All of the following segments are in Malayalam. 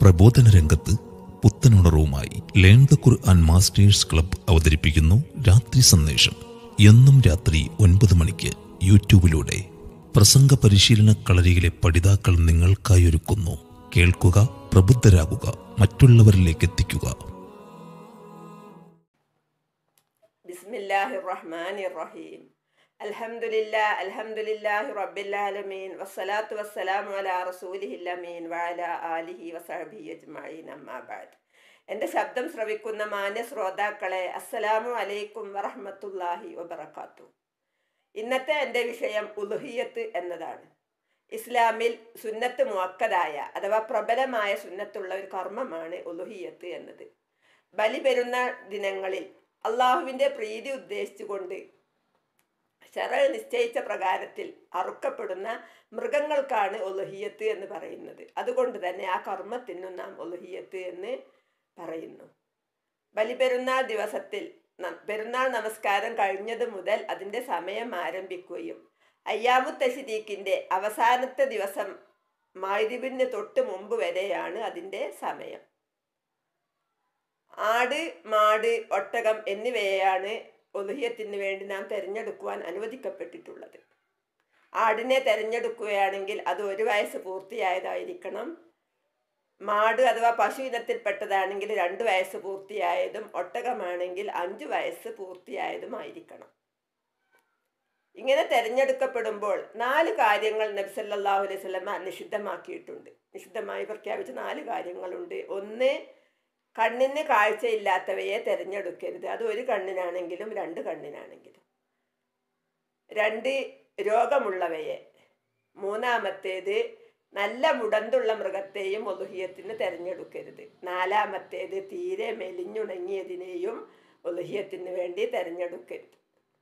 പ്രബോധന രംഗത്ത് പുത്തനുണർവുമായി learn the Quran masters club അവതരിപ്പിക്കുന്നു രാത്രി സന്ദേശം എന്നും രാത്രി ഒൻപത് മണിക്ക് യൂട്യൂബിലൂടെ പ്രസംഗ പരിശീലന കളരിയിലെ പഠിതാക്കൾ നിങ്ങൾക്കായി ഒരുക്കുന്നു കേൾക്കുക പ്രബുദ്ധരാകുക മറ്റുള്ളവരിലേക്ക് എത്തിക്കുക ബിസ്മില്ലാഹി റഹ്മാനി റഹീം അൽഹംദുലില്ലാ അൽഹംദുലില്ലാഹി റബ്ബിൽ ആലമീൻ വസ്സലാത്തു വസ്സലാമു അലാ റസൂലിഹിൽ അമീൻ വഅലാ ആലിഹി വസഹബിഹി അജ്മഈൻ അമ്മാ ബഅദ് എൻ്റെ ശബ്ദം ശ്രവിക്കുന്ന മാന്യ ശ്രോതാക്കളെ അസ്സലാമു അലൈക്കും വറഹ്മത്തുള്ളാഹി വബറകാത്തു ഇന്നത്തെ എൻ്റെ വിഷയം ഉലുഹിയത്ത് എന്നതാണ് ഇസ്ലാമിൽ സുന്നത്ത് മുഅക്കദായ അഥവാ പ്രബലമായ സുന്നത്തുള്ള ഒരു കർമ്മമാണ് ഉലുഹിയത്ത് എന്നത് ബലി പെരുന്നാൾ ദിനങ്ങളിൽ അള്ളാഹുവിൻ്റെ പ്രീതി ഉദ്ദേശിച്ചുകൊണ്ട് ശറ നിശ്ചയിച്ച പ്രകാരത്തിൽ അറുക്കപ്പെടുന്ന മൃഗങ്ങൾക്കാണ് ഒലുഹിയത്ത് എന്ന് പറയുന്നത് അതുകൊണ്ട് തന്നെ ആ കർമ്മത്തിനും നാം ഒലുഹിയത്ത് എന്ന് പറയുന്നു ബലിപെരുന്നാൾ ദിവസത്തിൽ ന- പെരുന്നാൾ നമസ്കാരം കഴിഞ്ഞത് മുതൽ അതിൻ്റെ സമയം ആരംഭിക്കുകയും അയ്യാമു തശരീഖിൻ്റെ അവസാനത്തെ ദിവസം മായുദിബിന് തൊട്ട് മുമ്പ് വരെയാണ് അതിൻ്റെ സമയം ആട് മാട് ഒട്ടകം എന്നിവയെയാണ് ഒലുഹിയത്തിന് വേണ്ടി നാം തിരഞ്ഞെടുക്കുവാൻ അനുവദിക്കപ്പെട്ടിട്ടുള്ളത് ആടിനെ തിരഞ്ഞെടുക്കുകയാണെങ്കിൽ അത് ഒരു വയസ്സ് പൂർത്തിയായതായിരിക്കണം മാട് അഥവാ പശു ഇനത്തിൽപ്പെട്ടതാണെങ്കിൽ രണ്ട് വയസ്സ് പൂർത്തിയായതും ഒട്ടകമാണെങ്കിൽ അഞ്ച് വയസ്സ് പൂർത്തിയായതുമായിരിക്കണം ഇങ്ങനെ തിരഞ്ഞെടുക്കപ്പെടുമ്പോൾ നാല് കാര്യങ്ങൾ നബ്സല്ലാഹു അലൈഹി സ്വലമ നിഷിദ്ധമാക്കിയിട്ടുണ്ട് നിഷിദ്ധമായി പ്രഖ്യാപിച്ച നാല് കാര്യങ്ങളുണ്ട് ഒന്ന് കണ്ണിന് കാഴ്ചയില്ലാത്തവയെ തിരഞ്ഞെടുക്കരുത് അത് ഒരു കണ്ണിനാണെങ്കിലും രണ്ട് കണ്ണിനാണെങ്കിലും രണ്ട് രോഗമുള്ളവയെ മൂന്നാമത്തേത് നല്ല മുടന്തുള്ള മൃഗത്തെയും ഒലുഹിയത്തിന് തിരഞ്ഞെടുക്കരുത് നാലാമത്തേത് തീരെ മെലിഞ്ഞുണങ്ങിയതിനെയും ഒലുഹിയത്തിന് വേണ്ടി തിരഞ്ഞെടുക്കരുത്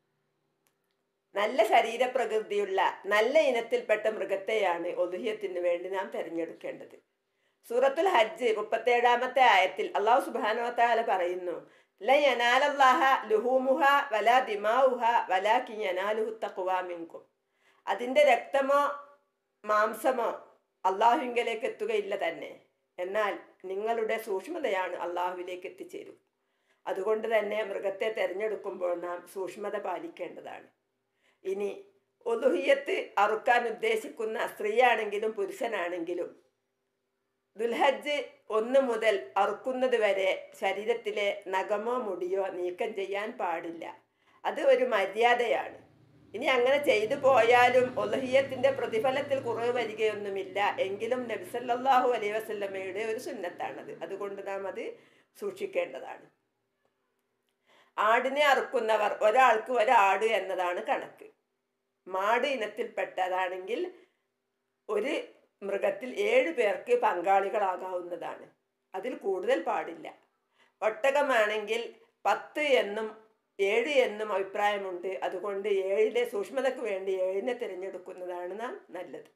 നല്ല ശരീരപ്രകൃതിയുള്ള നല്ല ഇനത്തിൽപ്പെട്ട മൃഗത്തെയാണ് ഒലുഹിയത്തിന് വേണ്ടി നാം തിരഞ്ഞെടുക്കേണ്ടത് സൂറത്തുൽ ഹജ്ജ് മുപ്പത്തേഴാമത്തെ ആയത്തിൽ അള്ളാഹു സുബാനോ താല പറയുന്നു ലയനാലല്ലാഹ ലുഹൂമുഹ വല ദിമാവുഹ വലാക്കി യനാലുഹു തക്കുവാമിങ്കും അതിൻ്റെ രക്തമോ മാംസമോ അള്ളാഹുവിങ്കലേക്ക് എത്തുകയില്ല തന്നെ എന്നാൽ നിങ്ങളുടെ സൂക്ഷ്മതയാണ് അള്ളാഹുവിലേക്ക് എത്തിച്ചേരും അതുകൊണ്ട് തന്നെ മൃഗത്തെ തിരഞ്ഞെടുക്കുമ്പോൾ നാം സൂക്ഷ്മത പാലിക്കേണ്ടതാണ് ഇനി ഒലുഹിയത്ത് അറുക്കാൻ ഉദ്ദേശിക്കുന്ന സ്ത്രീയാണെങ്കിലും പുരുഷനാണെങ്കിലും ദുൽഹജ്ജ് ഒന്ന് മുതൽ അറുക്കുന്നത് വരെ ശരീരത്തിലെ നഖമോ മുടിയോ നീക്കം ചെയ്യാൻ പാടില്ല അത് ഒരു മര്യാദയാണ് ഇനി അങ്ങനെ ചെയ്തു പോയാലും ഒലഹിയത്തിന്റെ പ്രതിഫലത്തിൽ കുറവ് വരികയൊന്നുമില്ല എങ്കിലും നബിസല്ലാഹു അലൈഹി വസല്ലമ്മയുടെ ഒരു സുന്നത്താണത് അതുകൊണ്ട് നാം അത് സൂക്ഷിക്കേണ്ടതാണ് ആടിനെ അറുക്കുന്നവർ ഒരാൾക്ക് ഒരാട് എന്നതാണ് കണക്ക് മാട് ഇനത്തിൽപ്പെട്ടതാണെങ്കിൽ ഒരു മൃഗത്തിൽ ഏഴ് പേർക്ക് പങ്കാളികളാകാവുന്നതാണ് അതിൽ കൂടുതൽ പാടില്ല ഒട്ടകമാണെങ്കിൽ പത്ത് എന്നും ഏഴ് എന്നും അഭിപ്രായമുണ്ട് അതുകൊണ്ട് ഏഴിലെ സൂക്ഷ്മതയ്ക്ക് വേണ്ടി ഏഴിനെ തിരഞ്ഞെടുക്കുന്നതാണ് നാം നല്ലത്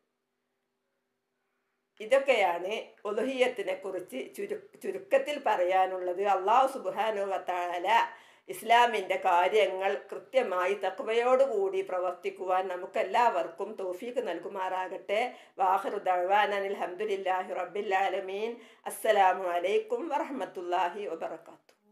ഇതൊക്കെയാണ് ഒലുഹിയത്തിനെ കുറിച്ച് ചുരു ചുരുക്കത്തിൽ പറയാനുള്ളത് അള്ളാഹു സുബാനു വത്താല ഇസ്ലാമിൻ്റെ കാര്യങ്ങൾ കൃത്യമായി തക്വയോടുകൂടി പ്രവർത്തിക്കുവാൻ നമുക്കെല്ലാവർക്കും തോഫീക്ക് നൽകുമാറാകട്ടെ വാഹറു ദഴവാനൻ അലഹമുല്ലാഹി റബ്ബിൽ ആലമീൻ അസ്സലാമു അലൈക്കും വറഹമത്തല്ലാഹി വബർക്കാത്തു